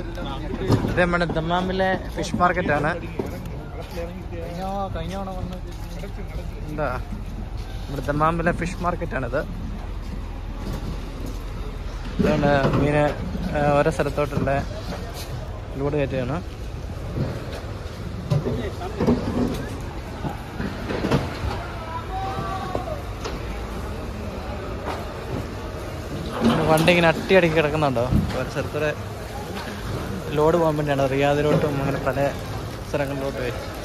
ഇത് നമ്മുടെ ദമ്മാമിലെ ഫിഷ് മാർക്കറ്റാണ് കഴിഞ്ഞ തവണ വന്ന് എന്താ നമ്മുടെ ദമ്മാമിലെ ഫിഷ് മാർക്കറ്റാണിത് അതുകൊണ്ട് മീന് ആ, ഓരോ സ്ഥലത്തോട്ടുള്ള ലോഡ് കയറ്റുകയാണ് വണ്ടി ഇങ്ങനെ അട്ടി അടിക്കി കിടക്കുന്നുണ്ടോ ഓരോ സ്ഥലത്തൂടെ ലോഡ് പോകാൻ വേണ്ടിയാണ് റിയാദിലോട്ടും അങ്ങനെ പല സ്ഥലങ്ങളിലോട്ടും വരും